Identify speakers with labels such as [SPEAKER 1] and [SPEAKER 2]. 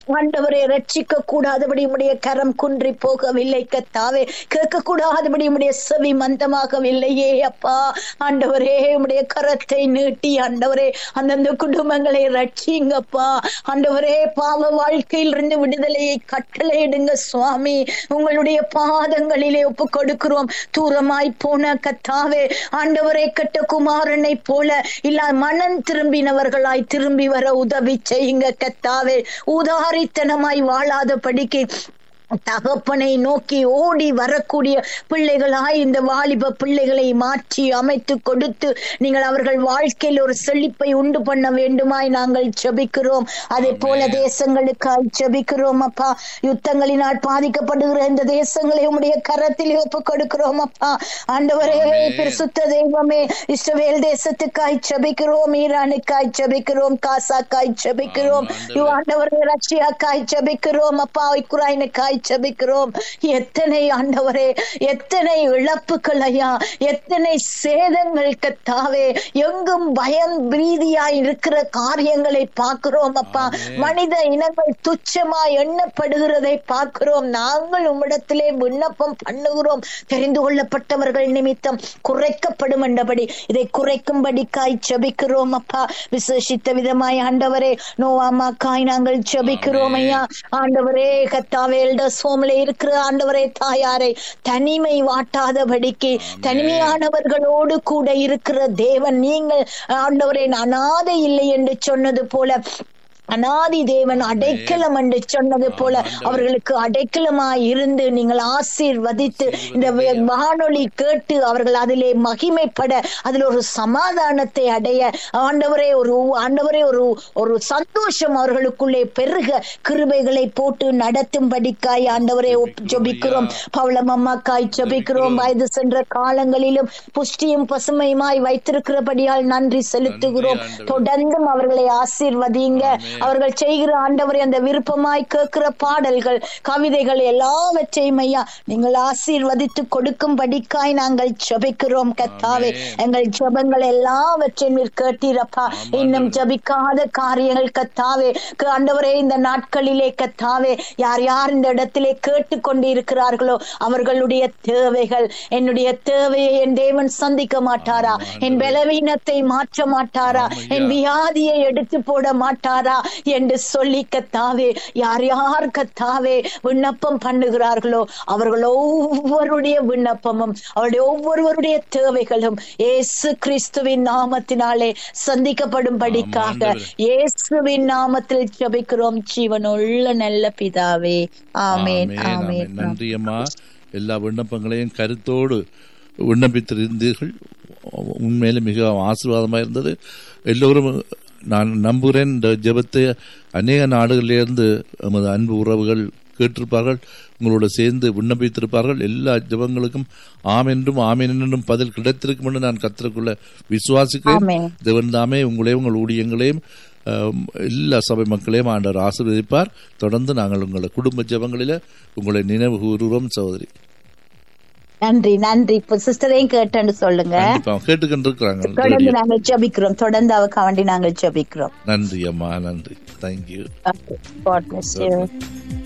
[SPEAKER 1] ஆண்டவரை ரட்சிக்க கூடாதபடி உடைய கரம் குன்றி போகவில்லை கத்தாவே கேட்க கூடாதபடி உடைய செவி மந்தமாகவில்லையே அப்பா ஆண்டவரே உடைய கரத்தை நீட்டி ஆண்டவரே அந்தந்த குடும்பங்களை ரட்சிங்கப்பா ஆண்டவரே பாவ வாழ்க்கையில் இருந்து விடுதலையை கட்டளையிடுங்க சுவாமி உங்களுடைய பாதங்களிலே ஒப்பு கொடுக்கிறோம் தூரமாய் போன கத்தாவே ஆண்டவரை கட்ட குமாரனை போல இல்ல மனம் திரும்பினவர்களாய் திரும்பி வர உதவி செய்யுங்க கத்தாவே உதாரித்தனமாய் வாழாத படிக்கு தகப்பனை நோக்கி ஓடி வரக்கூடிய பிள்ளைகளாய் இந்த வாலிப பிள்ளைகளை மாற்றி அமைத்து கொடுத்து நீங்கள் அவர்கள் வாழ்க்கையில் ஒரு செழிப்பை உண்டு பண்ண வேண்டுமாய் நாங்கள் ஜெபிக்கிறோம் அதே போல தேசங்களுக்காய் ஜெபிக்கிறோம் அப்பா யுத்தங்களினால் பாதிக்கப்படுகிற இந்த தேசங்களை உம்முடைய கரத்தில் ஒப்பு கொடுக்கிறோம் அப்பா ஆண்டவரே பிரசுத்த தெய்வமே இஸ்ரவேல் தேசத்துக்காய் ஜெபிக்கிறோம் ஈரானுக்காய் ஜெபிக்கிறோம் காசாக்காய் ஜெபிக்கிறோம் யோ ஆண்டவரே ரஷ்யாக்காய் ஜெபிக்கிறோம் அப்பா உக்ரைனுக்காய் ஜெபிக்கிறோம் எத்தனை ஆண்டவரே எத்தனை இழப்புகள் ஐயா எத்தனை சேதங்கள் கத்தாவே எங்கும் பயம் பிரீதியாய் இருக்கிற காரியங்களை பார்க்கிறோம் அப்பா மனித இனங்கள் துச்சமாய் எண்ணப்படுகிறதை பார்க்கிறோம் நாங்கள் உம்மிடத்திலே விண்ணப்பம் பண்ணுகிறோம் தெரிந்து கொள்ளப்பட்டவர்கள் நிமித்தம் குறைக்கப்படும் என்றபடி இதை குறைக்கும்படிக்காய் ஜெபிக்கிறோம் அப்பா விசேஷித்த விதமாய் ஆண்டவரே நோவாமாக்காய் நாங்கள் ஜெபிக்கிறோம் ஐயா ஆண்டவரே கத்தாவே சோமல இருக்கிற ஆண்டவரே தாயாரை தனிமை வாட்டாதபடிக்கு தனிமையானவர்களோடு கூட இருக்கிற தேவன் நீங்கள் ஆண்டவரே அனாதை இல்லை என்று சொன்னது போல அனாதி தேவன் அடைக்கலம் என்று சொன்னது போல அவர்களுக்கு அடைக்கலமாய் இருந்து நீங்கள் ஆசீர்வதித்து இந்த வானொலி கேட்டு அவர்கள் அதிலே மகிமைப்பட அதில் ஒரு சமாதானத்தை அடைய ஆண்டவரே ஒரு ஆண்டவரே ஒரு ஒரு சந்தோஷம் அவர்களுக்குள்ளே பெருக கிருபைகளை போட்டு நடத்தும்படிக்காய் ஆண்டவரே ஜபிக்கிறோம் பவளம் அம்மாக்காய் ஜபிக்கிறோம் வயது சென்ற காலங்களிலும் புஷ்டியும் பசுமையுமாய் வைத்திருக்கிறபடியால் நன்றி செலுத்துகிறோம் தொடர்ந்தும் அவர்களை ஆசீர்வதிங்க அவர்கள் செய்கிற ஆண்டவரை அந்த விருப்பமாய் கேட்கிற பாடல்கள் கவிதைகள் எல்லாவற்றையும் ஐயா நீங்கள் ஆசீர்வதித்து கொடுக்கும் படிக்காய் நாங்கள் ஜபிக்கிறோம் கத்தாவே எங்கள் ஜபங்கள் எல்லாவற்றையும் நீர் கேட்டீரப்பா இன்னும் ஜபிக்காத காரியங்கள் கத்தாவே ஆண்டவரே இந்த நாட்களிலே கத்தாவே யார் யார் இந்த இடத்திலே கேட்டு கொண்டு இருக்கிறார்களோ அவர்களுடைய தேவைகள் என்னுடைய தேவையை என் தேவன் சந்திக்க மாட்டாரா என் பலவீனத்தை மாற்ற மாட்டாரா என் வியாதியை எடுத்து போட மாட்டாரா என்று சொல்லி கத்தாவே யார் யார் கத்தாவே விண்ணப்பம் பண்ணுகிறார்களோ அவர்கள் ஒவ்வொருடைய விண்ணப்பமும் அவருடைய ஒவ்வொருவருடைய தேவைகளும் இயேசு கிறிஸ்துவின் நாமத்தினாலே சந்திக்கப்படும்படிக்காக இயேசுவின் நாமத்தில் ஜபிக்கிறோம் ஜீவனுள்ள நல்ல பிதாவே ஆமேன் ஆமேன்
[SPEAKER 2] நன்றி அம்மா எல்லா விண்ணப்பங்களையும் கருத்தோடு விண்ணப்பித்திருந்தீர்கள் உண்மையில மிக ஆசீர்வாதமாக இருந்தது எல்லோரும் நான் நம்புகிறேன் இந்த ஜெபத்தை அநேக நாடுகளிலிருந்து நமது அன்பு உறவுகள் கேட்டிருப்பார்கள் உங்களோட சேர்ந்து விண்ணப்பித்திருப்பார்கள் எல்லா ஜெபங்களுக்கும் ஆம் என்றும் ஆமேன் என்றும் பதில் கிடைத்திருக்கும் என்று நான் கத்திரக்குள்ள விசுவாசிக்கிறேன் தேவன் தாமே உங்களையும் உங்கள் ஊழியங்களையும் எல்லா சபை மக்களையும் ஆண்டவர் ஆசீர்வதிப்பார் தொடர்ந்து நாங்கள் உங்களை குடும்ப ஜெபங்களில உங்களை நினைவு கூறுவோம் சகோதரி
[SPEAKER 1] நன்றி நன்றி இப்ப சிஸ்டரையும் கேட்டேன்னு சொல்லுங்க
[SPEAKER 2] கேட்டுக்கொண்டிருக்கிறாங்க
[SPEAKER 1] தொடர்ந்து நாங்கள் ஜபிக்கிறோம் தொடர்ந்து அவக்க வேண்டி நாங்கள் ஜபிக்கிறோம்
[SPEAKER 2] நன்றி அம்மா நன்றி தேங்க்யூ
[SPEAKER 1] God bless you.